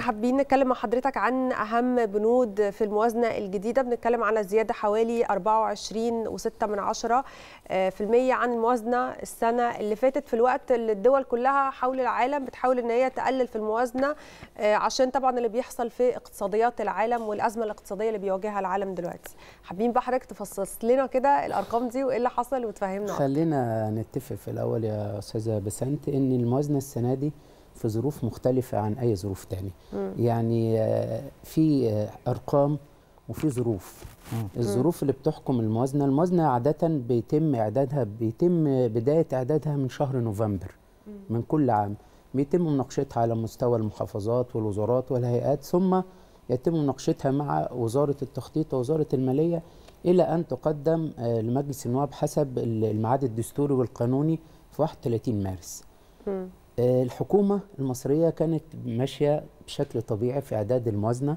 حابين نتكلم مع حضرتك عن اهم بنود في الموازنه الجديده بنتكلم على زياده حوالي 24.6 من عشرة في المية عن الموازنه السنه اللي فاتت في الوقت اللي الدول كلها حول العالم بتحاول ان هي تقلل في الموازنه عشان طبعا اللي بيحصل في اقتصاديات العالم والازمه الاقتصاديه اللي بيواجهها العالم دلوقتي حابين بقى حضرتك تفصص لنا كده الارقام دي وايه اللي حصل وتفهمنا خلينا نتفق في الاول يا استاذه بسنت ان الموازنه السنه دي في ظروف مختلفة عن أي ظروف تانية مم. يعني في أرقام وفي ظروف مم. الظروف اللي بتحكم الموازنة الموازنة عادة بيتم إعدادها بيتم بداية إعدادها من شهر نوفمبر مم. من كل عام بيتم مناقشتها على مستوى المحافظات والوزارات والهيئات ثم يتم مناقشتها مع وزارة التخطيط ووزارة المالية إلى أن تقدم لمجلس النواب حسب الميعاد الدستوري والقانوني في 31 مارس مم. الحكومة المصرية كانت ماشية بشكل طبيعي في إعداد الموازنة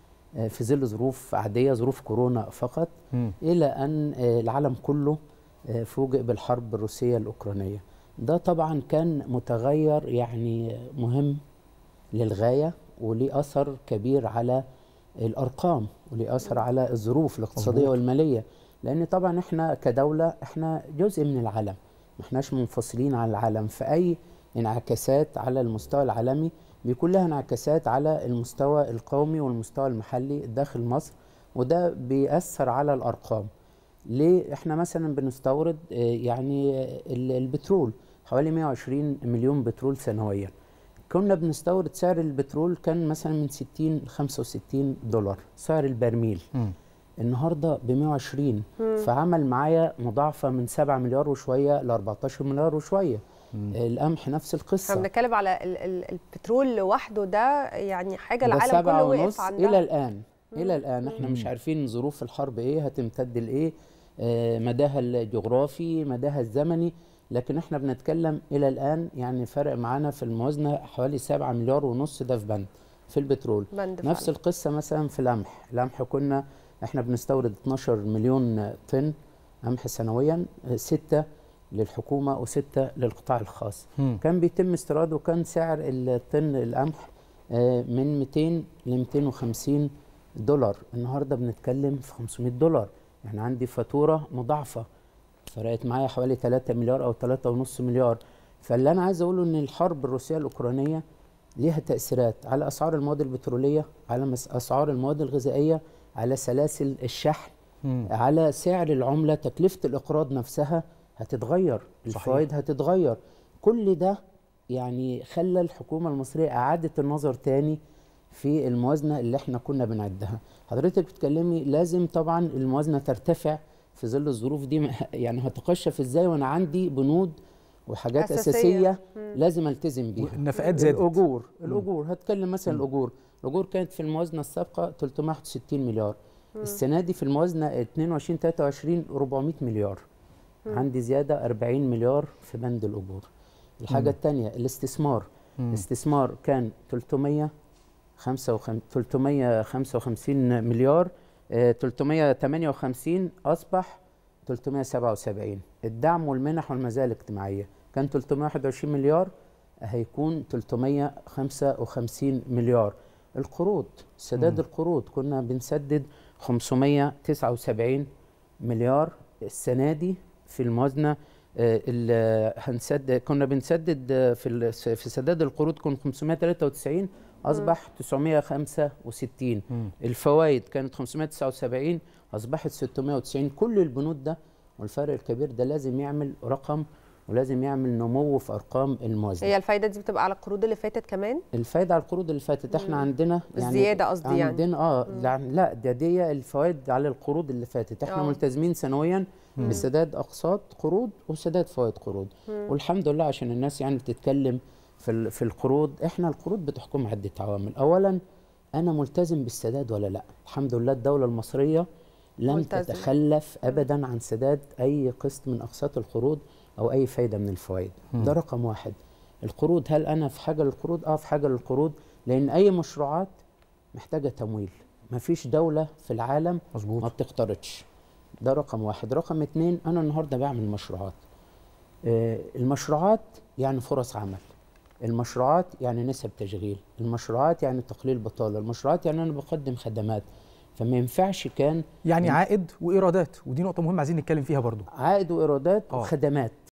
في ظل ظروف عادية ظروف كورونا فقط م. إلى أن العالم كله فوجئ بالحرب الروسية الأوكرانية ده طبعا كان متغير يعني مهم للغاية وليه أثر كبير على الأرقام وليه أثر على الظروف الاقتصادية والمالية لأن طبعا إحنا كدولة إحنا جزء من العالم ما إحناش منفصلين عن العالم فأي انعكاسات على المستوى العالمي بيكون لها انعكاسات على المستوى القومي والمستوى المحلي داخل مصر وده بيأثر على الأرقام ليه احنا مثلا بنستورد يعني البترول حوالي 120 مليون بترول سنويا كنا بنستورد سعر البترول كان مثلا من 60 ل 65 دولار سعر البرميل م. النهارده ب 120 م. فعمل معايا مضاعفه من 7 مليار وشويه ل 14 مليار وشويه القمح نفس القصه احنا بنتكلم على ال ال البترول لوحده ده يعني حاجه العالم كله وقف عندها الى الان مم. الى الان احنا مم. مش عارفين ظروف الحرب ايه هتمتد لايه آه مداها الجغرافي مداها الزمني لكن احنا بنتكلم الى الان يعني فرق معانا في الموازنه حوالي 7 مليار ونص ده في بند في البترول بند نفس فعلا. القصه مثلا في القمح القمح كنا احنا بنستورد 12 مليون طن قمح سنويا 6 للحكومه وسته للقطاع الخاص م. كان بيتم استيراده وكان سعر الطن القمح من 200 ل 250 دولار النهارده بنتكلم في 500 دولار يعني عندي فاتوره مضاعفه فرقت معايا حوالي 3 مليار او 3.5 مليار فاللي انا عايز اقوله ان الحرب الروسيه الاوكرانيه ليها تاثيرات على اسعار المواد البتروليه على اسعار المواد الغذائيه على سلاسل الشحن م. على سعر العمله تكلفه الاقراض نفسها هتتغير الفوائد هتتغير كل ده يعني خلى الحكومه المصريه اعادت النظر تاني في الموازنه اللي احنا كنا بنعدها حضرتك بتكلمي لازم طبعا الموازنه ترتفع في ظل الظروف دي يعني هتقشف ازاي وانا عندي بنود وحاجات اساسيه, أساسية لازم التزم بيها النفقات زادت الاجور الاجور هتكلم مثلا مم. الاجور الاجور كانت في الموازنه السابقه 361 مليار مم. السنه دي في الموازنه 22 23 400 مليار مم. عندي زيادة 40 مليار في بند الأجور الحاجة الثانية الاستثمار مم. الاستثمار كان 300 355 مليار آه 358 أصبح 377 الدعم والمنح والمزايا الاجتماعية كان 321 مليار هيكون 355 مليار القروض سداد مم. القروض كنا بنسدد 579 مليار السنة دي في الموازنه اللي هنسدد كنا بنسدد في في سداد القروض كنا 593 اصبح 965 م. الفوائد كانت 579 اصبحت 690 كل البنود ده والفرق الكبير ده لازم يعمل رقم ولازم يعمل نمو في ارقام الموازنه هي الفايده دي بتبقى على القروض اللي فاتت كمان الفايده على القروض اللي فاتت احنا عندنا يعني الزياده قصدي يعني عندنا اه مم. لا ده دي الفوائد على القروض اللي فاتت احنا أوه. ملتزمين سنويا مم. بسداد اقساط قروض وسداد فوائد قروض مم. والحمد لله عشان الناس يعني بتتكلم في في القروض احنا القروض بتحكم عده عوامل اولا انا ملتزم بالسداد ولا لا الحمد لله الدوله المصريه لم ملتزم. تتخلف ابدا عن سداد اي قسط من اقساط القروض او اي فايده من الفوائد ده رقم واحد القروض هل انا في حاجه للقروض اه في حاجه للقروض لان اي مشروعات محتاجه تمويل ما فيش دوله في العالم مظبوط ما بتقترضش ده رقم واحد رقم اتنين انا النهارده بعمل مشروعات آه المشروعات يعني فرص عمل المشروعات يعني نسب تشغيل المشروعات يعني تقليل بطاله المشروعات يعني انا بقدم خدمات فما ينفعش كان يعني عائد وايرادات ودي نقطه مهمه عايزين نتكلم فيها برضو عائد وايرادات آه. وخدمات